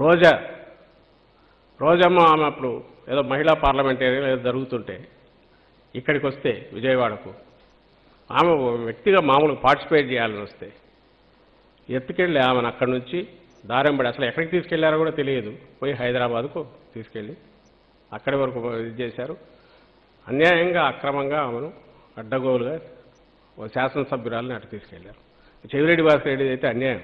రోజా రోజమ్మ ఆమె అప్పుడు ఏదో మహిళా పార్లమెంటేరియన్ ఏదో జరుగుతుంటే ఇక్కడికి వస్తే విజయవాడకు ఆమె ఓ వ్యక్తిగా మామూలుగా పార్టిసిపేట్ చేయాలని వస్తే ఎత్తుకెళ్ళి ఆమెను అక్కడి నుంచి దారంబడి అసలు ఎక్కడికి తీసుకెళ్లారో కూడా తెలియదు పోయి హైదరాబాద్కు తీసుకెళ్ళి అక్కడి వరకు ఇది చేశారు అన్యాయంగా అక్రమంగా ఆమెను అడ్డగోలుగా ఓ శాసనసభ్యురాలని అటు తీసుకెళ్లారు చెవిరెడ్డి భాస్కర్ రెడ్డి అయితే అన్యాయం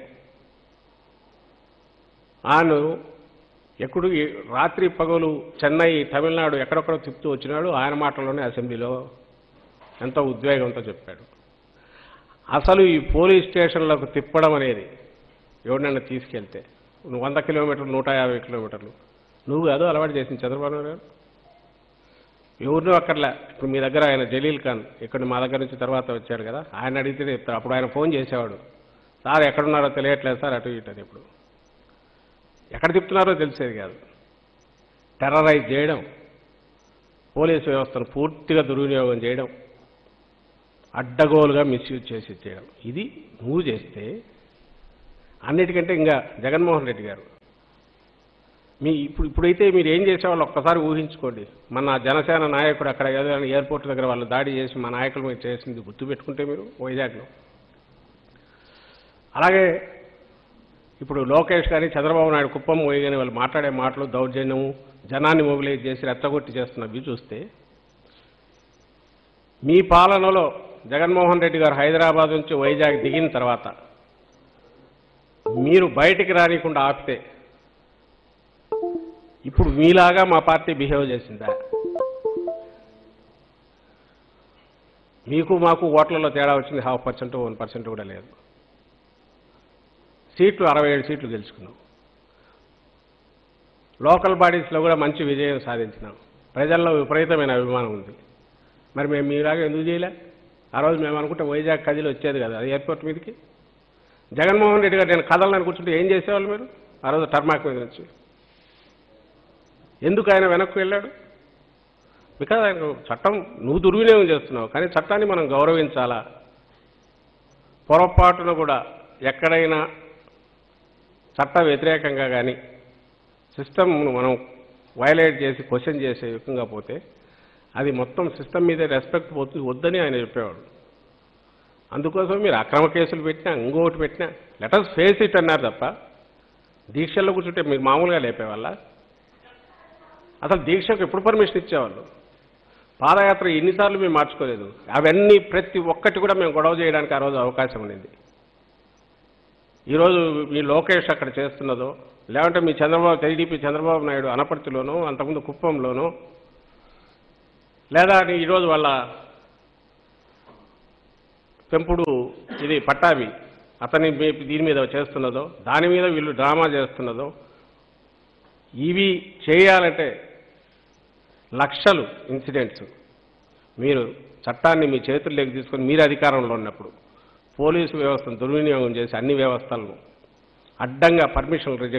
ఆను ఎప్పుడు ఈ రాత్రి పగలు చెన్నై తమిళనాడు ఎక్కడెక్కడో తిప్పుతూ వచ్చినాడు ఆయన మాటల్లోనే అసెంబ్లీలో ఎంతో ఉద్వేగంతో చెప్పాడు అసలు ఈ పోలీస్ స్టేషన్లకు తిప్పడం అనేది ఎవరినైనా తీసుకెళ్తే నువ్వు వంద కిలోమీటర్లు నూట యాభై కిలోమీటర్లు నువ్వు కాదు అలవాటు చేసింది చంద్రబాబు నాయుడు గారు ఎవరినో అక్కర్లే ఇప్పుడు మీ దగ్గర ఆయన జలీల్ ఖాన్ ఇక్కడ మా దగ్గర నుంచి తర్వాత వచ్చాడు కదా ఆయన అడిగితే చెప్తారు అప్పుడు ఆయన ఫోన్ చేసేవాడు సార్ ఎక్కడున్నారో తెలియట్లేదు సార్ అటు ఇటు అని ఇప్పుడు ఎక్కడ తిప్పుతున్నారో తెలిసేది కాదు టెర్రరైజ్ చేయడం పోలీసు వ్యవస్థను పూర్తిగా దుర్వినియోగం చేయడం అడ్డగోలుగా మిస్యూజ్ చేసి చేయడం ఇది నువ్వు చేస్తే అన్నిటికంటే ఇంకా జగన్మోహన్ రెడ్డి గారు మీ ఇప్పుడు ఇప్పుడైతే మీరు ఏం చేసేవాళ్ళు ఒక్కసారి ఊహించుకోండి మన జనసేన నాయకుడు అక్కడ ఏదో ఎయిర్పోర్ట్ దగ్గర వాళ్ళు దాడి చేసి మా నాయకులు మీరు చేసింది గుర్తుపెట్టుకుంటే మీరు వైజాగ్లో అలాగే ఇప్పుడు లోకేష్ గారి చంద్రబాబు నాయుడు కుప్పం పోయి కానీ వాళ్ళు మాట్లాడే మాటలు దౌర్జన్యము జనాన్ని మొబిలైజ్ చేసి రెచ్చగొట్టి చేస్తున్నవి చూస్తే మీ పాలనలో జగన్మోహన్ రెడ్డి గారు హైదరాబాద్ నుంచి వైజాగ్ దిగిన తర్వాత మీరు బయటికి రానికుండా ఆపితే ఇప్పుడు మీలాగా మా పార్టీ బిహేవ్ చేసిందా మీకు మాకు ఓట్లలో తేడా వచ్చింది హాఫ్ పర్సెంట్ వన్ పర్సెంట్ కూడా లేదు సీట్లు అరవై ఏడు సీట్లు గెలుచుకున్నాం లోకల్ బాడీస్లో కూడా మంచి విజయం సాధించినాం ప్రజల్లో విపరీతమైన అభిమానం ఉంది మరి మేము మీలాగా ఎందుకు చేయలే ఆ రోజు మేము అనుకుంటే వైజాగ్ కదిలి వచ్చేది కదా అది ఎయిర్పోర్ట్ మీదకి జగన్మోహన్ రెడ్డి గారు నేను కదలని కూర్చుంటే ఏం చేసేవాళ్ళు మీరు ఆ రోజు టర్మాక్ మీద నుంచి ఎందుకు ఆయన వెనక్కి వెళ్ళాడు బికాజ్ ఆయన చట్టం నువ్వు దుర్వినియోగం చేస్తున్నావు కానీ చట్టాన్ని మనం గౌరవించాలా పొరపాటున కూడా ఎక్కడైనా చట్ట వ్యతిరేకంగా కానీ సిస్టమ్ను మనం వైలేట్ చేసి క్వశ్చన్ చేసే విధంగా పోతే అది మొత్తం సిస్టమ్ మీదే రెస్పెక్ట్ పోతుంది వద్దని ఆయన చెప్పేవాడు అందుకోసం మీరు అక్రమ కేసులు పెట్టినా ఇంకోటి పెట్టినా లెటర్స్ ఫేస్ ఇట్ అన్నారు తప్ప దీక్షల్లో కూర్చుంటే మీరు మామూలుగా లేపేవాళ్ళ అసలు దీక్షకు ఎప్పుడు పర్మిషన్ ఇచ్చేవాళ్ళు పాదయాత్ర ఎన్నిసార్లు మేము మార్చుకోలేదు అవన్నీ ప్రతి ఒక్కటి కూడా మేము గొడవ చేయడానికి ఆ రోజు అవకాశం ఉండింది ఈరోజు మీ లోకేష్ అక్కడ చేస్తున్నదో లేదంటే మీ చంద్రబాబు టీడీపీ చంద్రబాబు నాయుడు అనపర్తిలోనో అంతకుముందు కుప్పంలోనో లేదా ఈరోజు వాళ్ళ పెంపుడు ఇది పట్టాభి అతని మీ- దీని మీద చేస్తున్నదో దాని మీద వీళ్ళు డ్రామా చేస్తున్నదో ఇవి చేయాలంటే లక్షలు ఇన్సిడెంట్స్ మీరు చట్టాన్ని మీ చేతుల్లోకి తీసుకొని మీరు అధికారంలో ఉన్నప్పుడు పోలీసు వ్యవస్థను దుర్వినియోగం చేసి అన్ని వ్యవస్థలను అడ్డంగా పర్మిషన్లు రిజెక్ట్